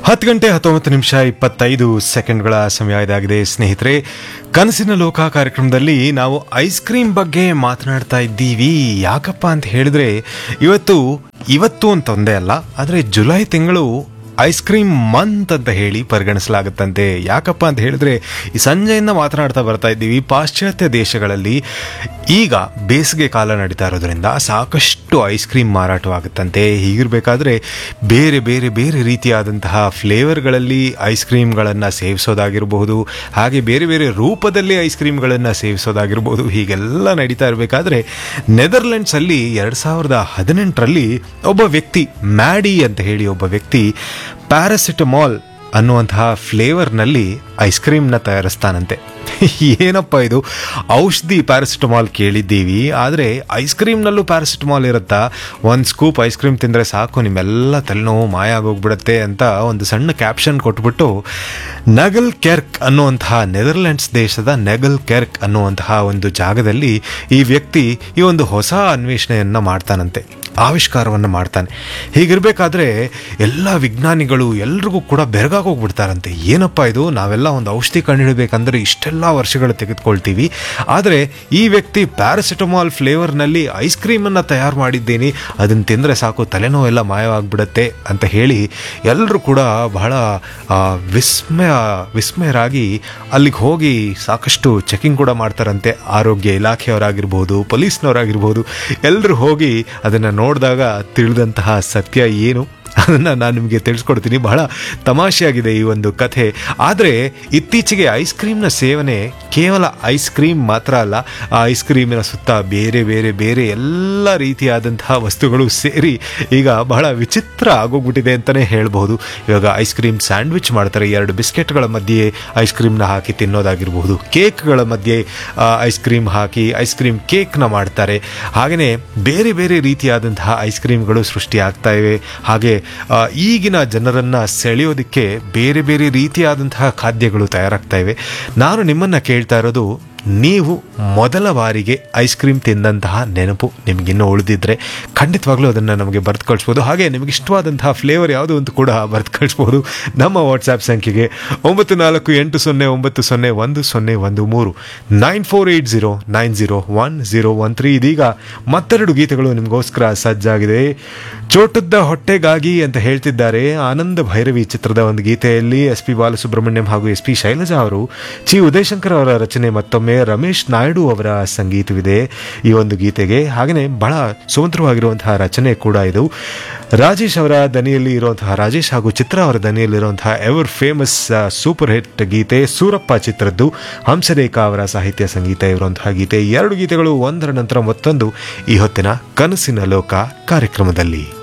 ಹತ್ತು ಗಂಟೆ ಹತ್ತೊಂಬತ್ತು ನಿಮಿಷ ಇಪ್ಪತ್ತೈದು ಸೆಕೆಂಡ್ಗಳ ಸಮಯ ಇದಾಗಿದೆ ಸ್ನೇಹಿತರೆ ಕನಸಿನ ಲೋಕ ಕಾರ್ಯಕ್ರಮದಲ್ಲಿ ನಾವು ಐಸ್ ಕ್ರೀಮ್ ಬಗ್ಗೆ ಮಾತನಾಡ್ತಾ ಇದ್ದೀವಿ ಯಾಕಪ್ಪ ಅಂತ ಹೇಳಿದ್ರೆ ಇವತ್ತು ಇವತ್ತು ಅಂತ ಒಂದೇ ಅಲ್ಲ ಆದರೆ ಜುಲೈ ತಿಂಗಳು ಐಸ್ ಕ್ರೀಮ್ ಮಂತ್ ಅಂತ ಹೇಳಿ ಪರಿಗಣಿಸಲಾಗುತ್ತಂತೆ ಯಾಕಪ್ಪ ಅಂತ ಹೇಳಿದ್ರೆ ಈ ಸಂಜೆಯಿಂದ ಮಾತನಾಡ್ತಾ ಬರ್ತಾ ಇದ್ದೀವಿ ಪಾಶ್ಚಾತ್ಯ ದೇಶಗಳಲ್ಲಿ ಈಗ ಬೇಸಿಗೆ ಕಾಲ ನಡೀತಾ ಇರೋದ್ರಿಂದ ಸಾಕಷ್ಟು ಐಸ್ ಕ್ರೀಮ್ ಮಾರಾಟವಾಗುತ್ತಂತೆ ಹೀಗಿರಬೇಕಾದ್ರೆ ಬೇರೆ ಬೇರೆ ಬೇರೆ ರೀತಿಯಾದಂತಹ ಫ್ಲೇವರ್ಗಳಲ್ಲಿ ಐಸ್ ಕ್ರೀಮ್ಗಳನ್ನು ಸೇವಿಸೋದಾಗಿರಬಹುದು ಹಾಗೆ ಬೇರೆ ಬೇರೆ ರೂಪದಲ್ಲಿ ಐಸ್ ಕ್ರೀಮ್ಗಳನ್ನು ಸೇವಿಸೋದಾಗಿರ್ಬೋದು ಹೀಗೆಲ್ಲ ನಡೀತಾ ಇರಬೇಕಾದ್ರೆ ನೆದರ್ಲೆಂಡ್ಸಲ್ಲಿ ಎರಡು ಸಾವಿರದ ಹದಿನೆಂಟರಲ್ಲಿ ಒಬ್ಬ ವ್ಯಕ್ತಿ ಮ್ಯಾಡಿ ಅಂತ ಹೇಳಿ ಒಬ್ಬ ವ್ಯಕ್ತಿ ಪ್ಯಾರಾಸಿಟಮಾಲ್ ಅನ್ನುವಂತಹ ಫ್ಲೇವರ್ನಲ್ಲಿ ಐಸ್ ಕ್ರೀಮ್ನ ತಯಾರಿಸ್ತಾನಂತೆ ಏನಪ್ಪ ಇದು ಔಷಧಿ ಪ್ಯಾರಾಸಿಟಮಾಲ್ ಕೇಳಿದ್ದೀವಿ ಆದರೆ ಐಸ್ ಕ್ರೀಮ್ನಲ್ಲೂ ಪ್ಯಾರಾಸಿಟಮಾಲ್ ಇರುತ್ತಾ ಒಂದು ಸ್ಕೂಪ್ ಐಸ್ ಕ್ರೀಮ್ ತಿಂದರೆ ಸಾಕು ನಿಮ್ಮೆಲ್ಲ ತಲೆನೋವು ಮಾಯ ಆಗೋಗ್ಬಿಡುತ್ತೆ ಅಂತ ಒಂದು ಸಣ್ಣ ಕ್ಯಾಪ್ಷನ್ ಕೊಟ್ಬಿಟ್ಟು ನಗಲ್ ಕೆರ್ಕ್ ಅನ್ನುವಂತಹ ನೆದರ್ಲೆಂಡ್ಸ್ ದೇಶದ ನೆಗಲ್ ಕೆರ್ಕ್ ಅನ್ನುವಂತಹ ಒಂದು ಜಾಗದಲ್ಲಿ ಈ ವ್ಯಕ್ತಿ ಈ ಒಂದು ಹೊಸ ಅನ್ವೇಷಣೆಯನ್ನು ಮಾಡ್ತಾನಂತೆ ಆವಿಷ್ಕಾರವನ್ನು ಮಾಡ್ತಾನೆ ಹೀಗಿರಬೇಕಾದ್ರೆ ಎಲ್ಲ ವಿಜ್ಞಾನಿಗಳು ಎಲ್ರಿಗೂ ಕೂಡ ಬೆರಗಾಗೋಗ್ಬಿಡ್ತಾರಂತೆ ಏನಪ್ಪ ಇದು ನಾವೆಲ್ಲ ಒಂದು ಔಷಧಿ ಕಂಡುಹಿಡಬೇಕಂದ್ರೆ ಇಷ್ಟೆಲ್ಲ ವರ್ಷಗಳು ತೆಗೆದುಕೊಳ್ತೀವಿ ಆದರೆ ಈ ವ್ಯಕ್ತಿ ಪ್ಯಾರಾಸಿಟಮಾಲ್ ಫ್ಲೇವರ್ನಲ್ಲಿ ಐಸ್ ಕ್ರೀಮನ್ನು ತಯಾರು ಮಾಡಿದ್ದೀನಿ ಅದನ್ನು ತಿಂದರೆ ಸಾಕು ತಲೆನೋವೆಲ್ಲ ಮಾಯವಾಗಿಬಿಡುತ್ತೆ ಅಂತ ಹೇಳಿ ಎಲ್ಲರೂ ಕೂಡ ಬಹಳ ಆ, ವಿಸ್ಮಯ ವಿಸ್ಮಯರಾಗಿ ಅಲ್ಲಿಗೆ ಹೋಗಿ ಸಾಕಷ್ಟು ಚೆಕಿಂಗ್ ಕೂಡ ಮಾಡ್ತಾರಂತೆ ಆರೋಗ್ಯ ಇಲಾಖೆಯವರಾಗಿರ್ಬೋದು ಪೊಲೀಸ್ನವರಾಗಿರ್ಬೋದು ಎಲ್ಲರೂ ಹೋಗಿ ಅದನ್ನು ನೋಡಿದಾಗ ತಿಳಿದಂತಹ ಸತ್ಯ ಏನು ಅದನ್ನು ನಾನು ನಿಮಗೆ ತಿಳಿಸ್ಕೊಡ್ತೀನಿ ಬಹಳ ತಮಾಷೆಯಾಗಿದೆ ಈ ಒಂದು ಕಥೆ ಆದರೆ ಇತ್ತೀಚೆಗೆ ಐಸ್ ಕ್ರೀಮ್ನ ಸೇವನೆ ಕೇವಲ ಐಸ್ ಕ್ರೀಮ್ ಮಾತ್ರ ಅಲ್ಲ ಆ ಐಸ್ ಕ್ರೀಮಿನ ಸುತ್ತ ಬೇರೆ ಬೇರೆ ಬೇರೆ ಎಲ್ಲ ರೀತಿಯಾದಂತಹ ವಸ್ತುಗಳು ಸೇರಿ ಈಗ ಬಹಳ ವಿಚಿತ್ರ ಆಗೋಗ್ಬಿಟ್ಟಿದೆ ಅಂತಲೇ ಹೇಳ್ಬೋದು ಇವಾಗ ಐಸ್ ಕ್ರೀಮ್ ಸ್ಯಾಂಡ್ವಿಚ್ ಮಾಡ್ತಾರೆ ಎರಡು ಬಿಸ್ಕೆಟ್ಗಳ ಮಧ್ಯೆ ಐಸ್ ಕ್ರೀಮ್ನ ಹಾಕಿ ತಿನ್ನೋದಾಗಿರ್ಬಹುದು ಕೇಕ್ಗಳ ಮಧ್ಯೆ ಐಸ್ ಕ್ರೀಮ್ ಹಾಕಿ ಐಸ್ ಕ್ರೀಮ್ ಕೇಕ್ನ ಮಾಡ್ತಾರೆ ಹಾಗೆಯೇ ಬೇರೆ ಬೇರೆ ರೀತಿಯಾದಂತಹ ಐಸ್ ಕ್ರೀಮ್ಗಳು ಸೃಷ್ಟಿ ಆಗ್ತಾ ಇವೆ ಹಾಗೆ ಆ, ಈಗಿನ ಜನರನ್ನ ಸೆಳೆಯೋದಕ್ಕೆ ಬೇರೆ ಬೇರೆ ರೀತಿಯಾದಂತಹ ಖಾದ್ಯಗಳು ತಯಾರಾಗ್ತಾ ಇವೆ ನಾನು ನಿಮ್ಮನ್ನ ಕೇಳ್ತಾ ಇರೋದು ನೀವು ಮೊದಲ ಬಾರಿಗೆ ಐಸ್ ಕ್ರೀಮ್ ತಿಂದಂತಹ ನೆನಪು ನಿಮಗಿನ್ನೂ ಉಳಿದಿದ್ರೆ ಖಂಡಿತವಾಗ್ಲೂ ಅದನ್ನು ನಮಗೆ ಬರೆದು ಕಳಿಸ್ಬೋದು ಹಾಗೆ ನಿಮಗೆ ಇಷ್ಟವಾದಂತಹ ಫ್ಲೇವರ್ ಯಾವುದು ಅಂತ ಕೂಡ ಬರೆದು ಕಳಿಸ್ಬೋದು ನಮ್ಮ ವಾಟ್ಸ್ಆ್ಯಪ್ ಸಂಖ್ಯೆಗೆ ಒಂಬತ್ತು ನಾಲ್ಕು ಎಂಟು ಸೊನ್ನೆ ಒಂಬತ್ತು ಸೊನ್ನೆ ಒಂದು ಸೊನ್ನೆ ಒಂದು ಮೂರು nine four eight zero nine zero one zero one three ಇದೀಗ ಮತ್ತೆರಡು ಗೀತೆಗಳು ನಿಮಗೋಸ್ಕರ ಸಜ್ಜಾಗಿದೆ ಚೋಟದ ಹೊಟ್ಟೆಗಾಗಿ ಅಂತ ಹೇಳ್ತಿದ್ದಾರೆ ಆನಂದ ಭೈರವಿ ಚಿತ್ರದ ಒಂದು ಗೀತೆಯಲ್ಲಿ ಎಸ್ ಪಿ ಬಾಲಸುಬ್ರಹ್ಮಣ್ಯಂ ಹಾಗೂ ಎಸ್ ಪಿ ಶೈಲಜಾ ಅವರು ಚಿ ಉದಯಶಂಕರ್ ಅವರ ರಚನೆ ಮತ್ತೊಮ್ಮೆ ರಮೇಶ್ ನಾಯ್ಡು ಅವರ ಸಂಗೀತವಿದೆ ಈ ಒಂದು ಗೀತೆಗೆ ಹಾಗೆಯೇ ಬಹಳ ಸುಮಂತ್ರವಾಗಿರುವಂತಹ ರಚನೆ ಕೂಡ ಇದು ರಾಜೇಶ್ ಅವರ ದನಿಯಲ್ಲಿ ಇರುವಂತಹ ರಾಜೇಶ್ ಹಾಗೂ ಚಿತ್ರ ಅವರ ದನಿಯಲ್ಲಿರುವಂತಹ ಎವರ್ ಫೇಮಸ್ ಸೂಪರ್ ಹಿಟ್ ಗೀತೆ ಸೂರಪ್ಪ ಚಿತ್ರದ್ದು ಹಂಸರೇಖಾ ಅವರ ಸಾಹಿತ್ಯ ಸಂಗೀತ ಇರುವಂತಹ ಗೀತೆ ಎರಡು ಗೀತೆಗಳು ಒಂದರ ನಂತರ ಮತ್ತೊಂದು ಈ ಹೊತ್ತಿನ ಕನಸಿನ ಲೋಕ ಕಾರ್ಯಕ್ರಮದಲ್ಲಿ